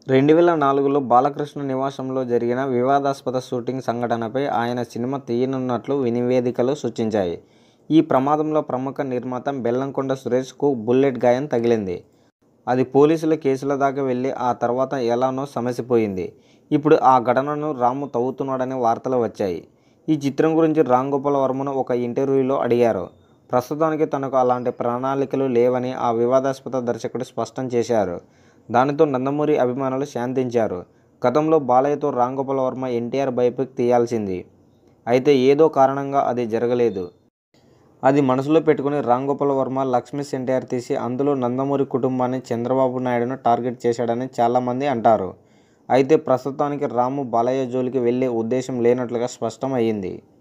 రెండు వేల నాలుగులో బాలకృష్ణ నివాసంలో జరిగిన వివాదాస్పద షూటింగ్ సంఘటనపై ఆయన సినిమా తీయనున్నట్లు నివేదికలు సూచించాయి ఈ ప్రమాదంలో ప్రముఖ నిర్మాత బెల్లంకొండ సురేష్కు బుల్లెట్ గాయం తగిలింది అది పోలీసుల కేసుల దాకా వెళ్ళి ఆ తర్వాత ఎలానో సమసిపోయింది ఇప్పుడు ఆ ఘటనను రాము తవ్వుతున్నాడనే వార్తలు వచ్చాయి ఈ చిత్రం గురించి రామ్ గోపాల్ వర్మను ఒక ఇంటర్వ్యూలో అడిగారు ప్రస్తుతానికి తనకు అలాంటి ప్రణాళికలు లేవని ఆ వివాదాస్పద దర్శకుడు స్పష్టం చేశారు దానితో నందమూరి అభిమానులు శాంతించారు గతంలో బాలయ్యతో రామ్ గోపాల్ వర్మ ఎన్టీఆర్ బయోపిక్ తీయాల్సింది అయితే ఏదో కారణంగా అది జరగలేదు అది మనసులో పెట్టుకుని రామ్ గోపాల్ వర్మ లక్ష్మీ ఎన్టీఆర్ తీసి అందులో నందమూరి కుటుంబాన్ని చంద్రబాబు నాయుడును టార్గెట్ చేశాడని చాలామంది అంటారు అయితే ప్రస్తుతానికి రాము బాలయ్య జోలికి వెళ్ళే ఉద్దేశం లేనట్లుగా స్పష్టం అయ్యింది